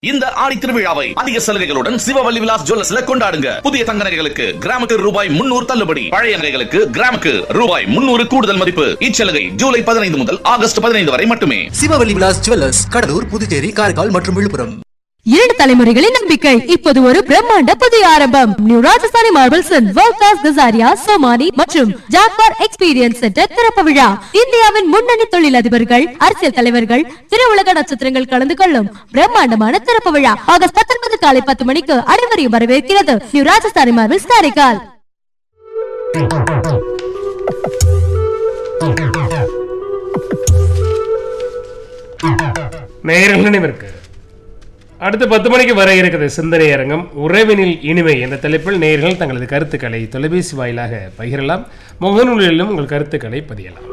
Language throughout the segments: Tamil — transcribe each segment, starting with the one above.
இந்த ஆடி திருவிழாவை அதிக சலுகைகளுடன் சிவவல்லி விலாஸ் ஜுவல்லர்ஸ்ல கொண்டாடுங்க புதிய தங்க நகைகளுக்கு கிராமுக்கு ரூபாய் முன்னூறு தள்ளுபடி பழைய நகைகளுக்கு கிராமுக்கு ரூபாய் முன்னூறு கூடுதல் மதிப்பு இச்சலுகை ஜூலை பதினைந்து முதல் ஆகஸ்ட் பதினைந்து வரை மட்டுமே சிவவல்லி விலாஸ் ஜுவல்லர்ஸ் கடலூர் புதுச்சேரி காரைக்கால் மற்றும் விழுப்புரம் இரண்டு தலைமுறைகளின் நம்பிக்கை இப்போது ஒரு பிரம்மாண்ட புதிய ஆரம்பம் new Rajasthani marbles world class Kajaria Somany மற்றும் ஜாக்வார் எக்ஸ்பீரியன்ஸ் சென்டர் திறப்பு விழா இந்தியாவின் முன்னணி தொழிலதிபர்கள் அரசியல் தலைவர்கள் திருவுலக நட்சத்திரங்கள் கலந்து கொள்ளும் பிரம்மாண்டமான திறப்பு விழா ஆகஸ்ட் பத்தொன்பது காலை பத்து மணிக்கு அனைவரையும் வரவேற்கிறது நியூ ராஜஸ்தானி மார்பிள்ஸ் காரைக்கால் நேயர்கள் நினைவிற்கு அடுத்து பத்து மணிக்கு வர இருக்குது சிந்தனை அரங்கம் உறவினில் இனிமை என்ற தலைப்பில் நேயர்கள் தங்களது கருத்துக்களை தொலைபேசி வாயிலாக பகிரலாம் முகநூலிலும் உங்கள் கருத்துக்களை பதியலாம்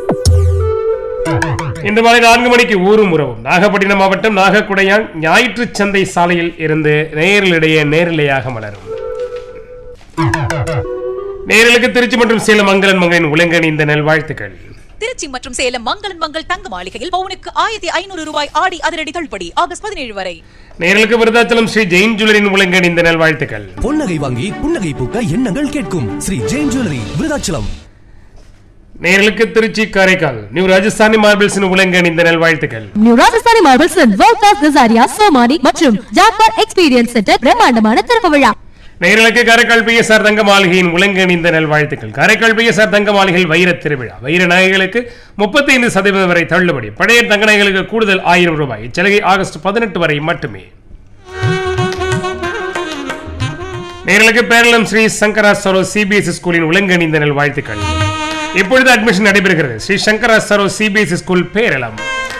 இன்று மாலை நான்கு மணிக்கு ஊரும் உறவும் நாகப்பட்டினம் மாவட்டம் நாகக்குடையான் ஞாயிற்றுச் சந்தை சாலையில் இருந்து நேயர்களிடையே நேரிலையாக மலரும் நேயர்களுக்கு திருச்சி மற்றும் சேலம் மங்களன் மங்களின் உலங்கணி இந்த நல்வாழ்த்துக்கள் திருச்சி மற்றும் சேலம் மங்களன் மங்கள் தங்க மாளிகையில் பவுனுக்கு ஆயிரத்தி ஐநூறு ரூபாய் ஆடி அதிரடி தள்ளுபடி ஆகஸ்ட் பதினேழு வரை நேர்களுக்கு விருதாச்சலம் ஸ்ரீ ஜெயின் ஜுவலரின் உலங்கணி இந்த நல்வாழ்த்துக்கள் பொன்னகை வாங்கி புன்னகை பூக்க எண்ணங்கள் கேட்கும் ஸ்ரீ ஜெயின் ஜுவல்லரி விருதாச்சலம் நேர்களுக்கு திருச்சி காரைக்கால் நியூ ராஜஸ்தானி மார்பிள்ஸின் உலங்கணி இந்த நல்வாழ்த்துக்கள் new Rajasthani marbles world class Kajaria Somany மற்றும் ஜாக்வார் எக்ஸ்பீரியன்ஸ் சென்டர் பிரம்மாண்டமான திறப்பு விழா நேர்களுக்கு காரைக்கால் பிஎஸ்ஆர் தங்க மாளிகையின் உலங்கணி இந்த நல்வாழ்த்துக்கள் காரைக்கால் பிஎஸ்ஆர் தங்க மாளிகையில் வைர திருவிழா வைர நகைகளுக்கு முப்பத்தைந்து சதவீதம் வரை தள்ளுபடி பழைய தங்க நகைகளுக்கு கூடுதல் ஆயிரம் ரூபாய் இச்சலுகை ஆகஸ்ட் பதினெட்டு வரை மட்டுமே நேர்களுக்கு பேரளம் ஸ்ரீ சங்கரா சரோ சிபிஎஸ்இ ஸ்கூலின் உலங்கணி இந்த நல்வாழ்த்துக்கள் இப்பொழுது அட்மிஷன் நடைபெறுகிறது ஸ்ரீ சங்கரா சரோ CBSE school Peralam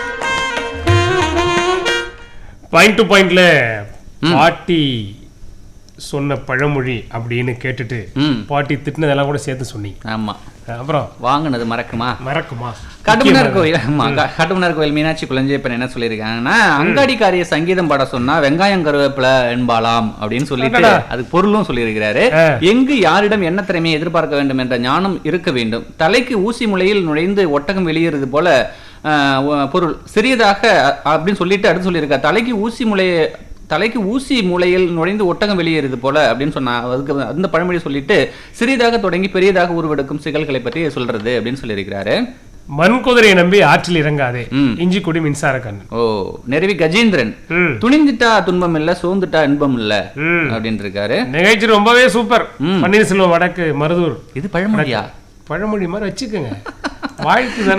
point to பாயிண்ட்ல பாட்டி சொன்ன பழமொழி அப்படின்னு கேட்டுட்டு ம். பாட்டி திட்டினதெல்லாம் கூட சேர்த்து சொன்னீங்க ஆமா அப்புறம் வாங்குனது மறக்குமா மறக்குமா கட்டுமன்னார் கோயில் ஆமா க- கட்டுமன்னார் கோயில் மீனாட்சி குழந்தையப்பன் என்ன சொல்லியிருக்காங்கன்னா அங்காடிக்காரிய சங்கீதம் பாட சொன்னா வெங்காயம் கருவேப்பிலை என்பாலாம் அப்படின்னு சொல்லிட்டு அடடா. அதுக்கு பொருளும் சொல்லியிருக்கிறாரு ஆ. எங்கு யாரிடம் என்ன திறமையை எதிர்பார்க்க வேண்டும் என்ற ஞானம் இருக்க வேண்டும் தலைக்கு ஊசி முளையில் நுழைந்து ஒட்டகம் வெளியேறது போல ஆ, ஒ- பொருள் சிறியதாக அ- அப்படின்னு சொல்லிட்டு அடுத்து சொல்லியிருக்காரு தலைக்கு ஊசி முளைய தலைக்கு ஊசி மூலையில் நுழைந்து ஒட்டகம் வெளியேறுது போல அப்படின்னு சொன்னா அதுக்கு அந்த பழமொழி சொல்லிட்டு சிறியதாக தொடங்கி பெரியதாக உருவெடுக்கும் சிக்கல்களை பற்றி சொல்றது அப்படின்னு சொல்லியிருக்கிறாரு மண் குதிரையை நம்பி ஆற்றில் இறங்காதே ம். இஞ்சி கொடி மின்சார கண் ஓ நெருவி கஜேந்திரன் ம். துணிந்துட்டா துன்பம் இல்ல சோர்ந்துட்டா இன்பம் இல்ல ம். அப்படின்னு இருக்காரு நிகழ்ச்சி ரொம்பவே சூப்பர் ம். பன்னீர்செல்வம் வடக்கு மருதூர் இது பழமொழியா பழமொழி மாதிரி வச்சுக்கோங்க வாழ்த்து தானே